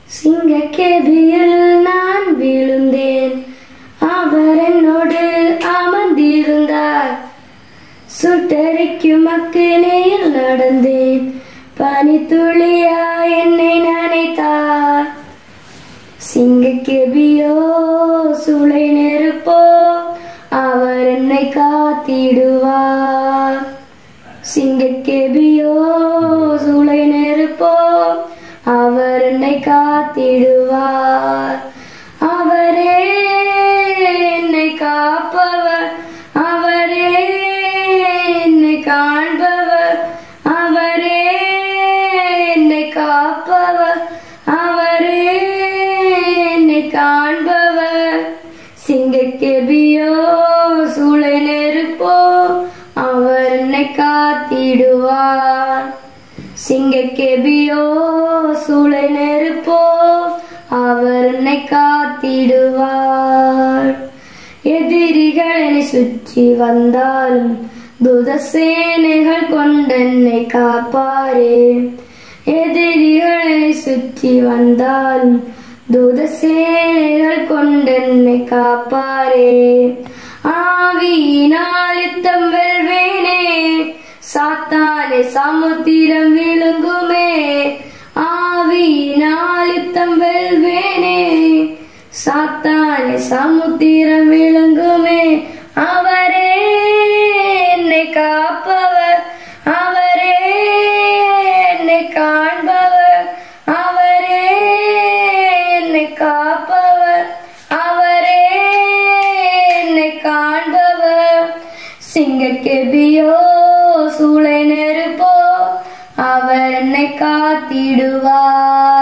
சிங்கக்கேபியில் நான் விழுந்தேன் அவர் என்னோடு அமர்ந்திருந்தார் சுட்டரிக்கும் அக்கினியில் நடந்தேன் பனித்துளியா என்னை நினைத்தார் சிங்கக்கேபியோ சூளை நெருப்போ அவர் என்னை காத்திடுவார் சிங்கக்கேபியோ சூளை நெருப்போ அவர் என்னை காத்திடுவார் அவரே என்னை காப்பவர் அவரே என்னை காண்பவர் அவரே என்னை காப்பவர் அவரே என்னை காண்பவர் சிங்கக்கெபியோ சூளை நெருப்போ அவர் என்னை காத்திடுவார் சிங்கக்கெபியோ சூளை நெருப்போ அவர் என்னை காத்திடுவார் எதிரிகள் என்னை சுற்றி வந்தாலும் துதசேனைகள் கொண்டென்னை காப்பாரே எதிரிகள் என்னை சுற்றி வந்தாலும் துதசேனைகள் கொண்டென்னை காப்பாரே ஆவியினால் யுத்தம் வெல்வேனே சாத்தானே சமுத்திரம் விழுங்குமே ஆவியினால் யுத்தம் வெல்வேனே சாத்தானே சமுத்திரம் விழுங்குமே அவரே என்னை காப்பவர் அவரே என்னை காண்பவர் அவரே என்னை காப்பவர் அவரே என்னை காண்பவர் சிங்கக்கெபியோ சூளை நெருப்போ அவர் என்னை காத்திடுவார்